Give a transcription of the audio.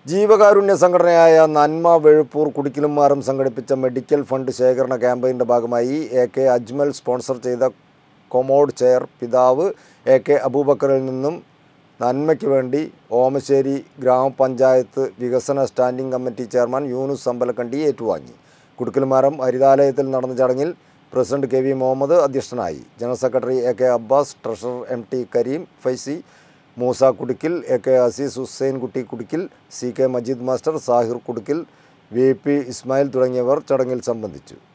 ജീവകാരുണ്യ സംഘടനയായ നന്മ വെഴുപ്പൂർ കുടിക്കലുമാറും സംഘടിപ്പിച്ച മെഡിക്കൽ ഫണ്ട് ശേഖരണ ക്യാമ്പയിൻ്റെ ഭാഗമായി എ കെ അജ്മൽ സ്പോൺസർ ചെയ്ത കൊമോഡ് ചെയർ പിതാവ് എ കെ അബൂബക്കറിൽ നിന്നും നന്മയ്ക്ക് വേണ്ടി ഓമശ്ശേരി ഗ്രാമപഞ്ചായത്ത് വികസന standing committee chairman Yunus Ambalakandi ഏറ്റുവാങ്ങി കുടുക്കൽമാരം ഹരിതാലയത്തിൽ നടന്ന ചടങ്ങിൽ പ്രസിഡന്റ് കെ വി മുഹമ്മദ് അധ്യക്ഷനായി general secretary A K Abbas treasurer M T Kareem Faizy Moosa Kudikkil A K Aziz Hussain Kutty Kudikkil C K Majeed master Sahir Kudikkil V P Ismail തുടങ്ങിയവർ ചടങ്ങിൽ സംബന്ധിച്ചു